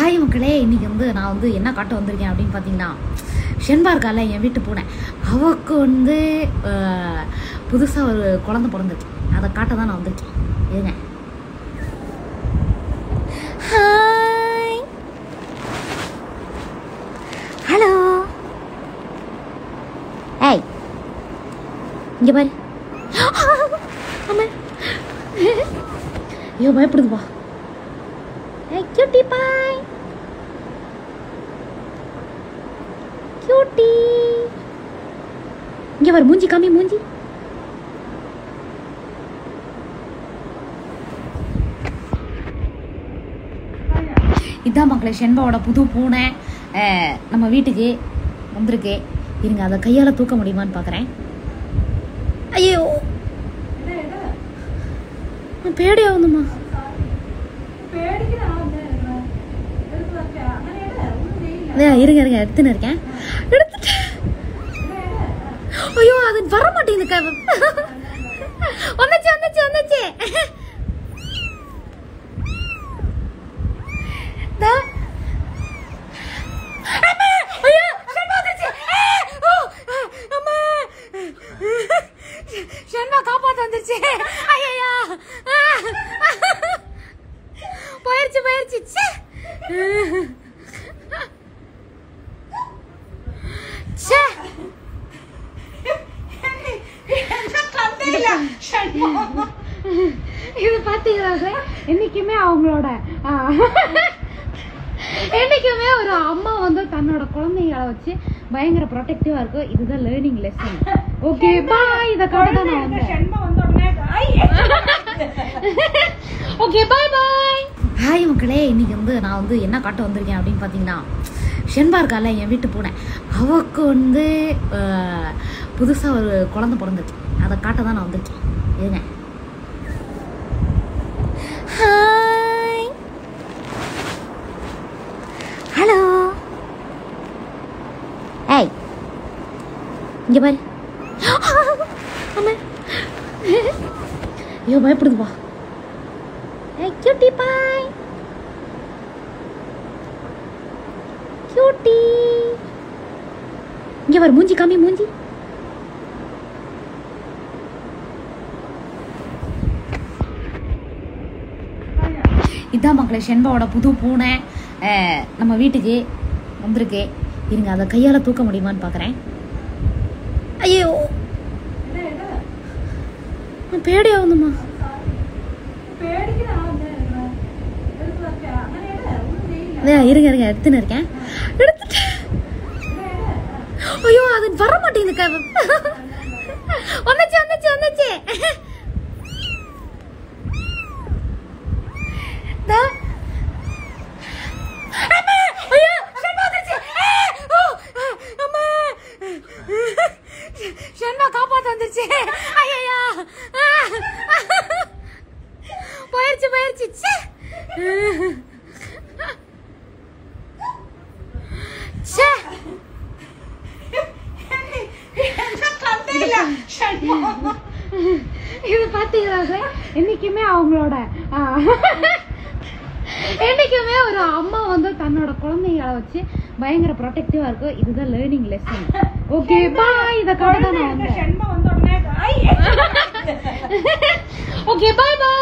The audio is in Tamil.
ஹாய் மக்களே இன்னைக்கு வந்து நான் வந்து என்ன காட்ட வந்திருக்கேன் அப்படின்னு பார்த்தீங்கன்னா ஷென்பா இருக்கால என் வீட்டு பூனை அவக்கு வந்து புதுசாக ஒரு குழந்தை பிறந்துச்சு அதை காட்ட தான் நான் வந்திருக்கேன் இருங்க ஹாய் ஹலோ ஏய் இங்கே பாரு ஆமா ஐயோ பயப்படுதுப்பா ஏய் கியூட்டி பாய் கியூட்டி இங்கே பாரு மூஞ்சி காமி மூஞ்சி இதான் மக்களே ஷென்பாவோட புது பூனை அஹ், நம்ம வீட்டுக்கு வந்திருக்கு இருங்க அதை கையால் தூக்க முடியுமான்னு பார்க்குறேன் ஐயோ பேடி ஆகுதுமா இருங்க இருங்க எடுத்துன்னு இருக்கேன் எடுத்துட்டேன் ஐயோ அது வர மாட்டேங்குது க- வந்துச்சு வந்துச்சு வந்துச்சு தா. அம்மா! ஐயோ, ஷண்முகா வந்துருச்சு. ஆ! ஓ! ஆ! அம்மா! ஷண்முகா காப்பாத்த வந்துருச்சு ஐயையோ! ஆ! போயிருச்சு போயிருச்சு ச்சே! ச்சே! இது பாத்தீங்களா என்னைக்குமே அவங்களோட ஆ, என்னைக்குமே ஒரு அம்மா வந்து தன்னோட குழந்தைகளை வச்சு பயங்கர ப்ரொடெக்டிவா இருக்கும் இதுதான் லேர்னிங் லெசன் ஓகே பாய் இத காட்ட தான் நான் வந்தேன் ஓகே பாய் பாய் ஹாய் மக்களே இன்னைக்கு வந்து நான் வந்து என்ன காட்ட வந்திருக்கேன் அப்படின்னு பார்த்தீங்கன்னா ஷென்பா இருக்கால என் வீட்டு பூனை அவக்கு வந்து புதுசாக ஒரு குழந்தை பிறந்துச்சு அதை காட்ட தான் நான் வந்திருக்கேன் இருங்க ஹாய் ஹலோ ஏய் இங்கே பாரு ஆமா ஐயோ பயப்படுதுப்பா ஏய் கியூட்டி பாய் கியூட்டி இங்கே பாரு மூஞ்சி காமி மூஞ்சி இதான் மக்களே ஷென்பாவோட புது பூனை அஹ், நம்ம வீட்டுக்கு வந்திருக்கு இருங்க அதை கையால் தூக்க முடியுமான்னு பார்க்குறேன் ஐயோ பேடி ஆகுதுமா இருங்க இருங்க எடுத்துன்னு இருக்கேன் எடுத்துட்டேன் ஐயோ அது வர மாட்டேங்குது க- வந்துச்சு வந்துச்சு வந்துச்சு தா. அம்மா! ஐயோ, ஷண்முகா வந்துருச்சு. ஆ! ஓ! ஆ! அம்மா! ஷண்முகா காப்பாத்த வந்துருச்சு ஐயையோ! ஆ! போயிருச்சு போயிருச்சு ச்சே! ச்சே! இது பாத்தீங்களா என்னைக்குமே அவங்களோட ஆ, என்னைக்குமே ஒரு அம்மா வந்து தன்னோட குழந்தைகளை வச்சு பயங்கர ப்ரொடெக்டிவா இருக்கும் இதுதான் லேர்னிங் லெசன் ஓகே பாய் இத காட்ட தான் நான் வந்தேன் ஓகே பாய் பாய்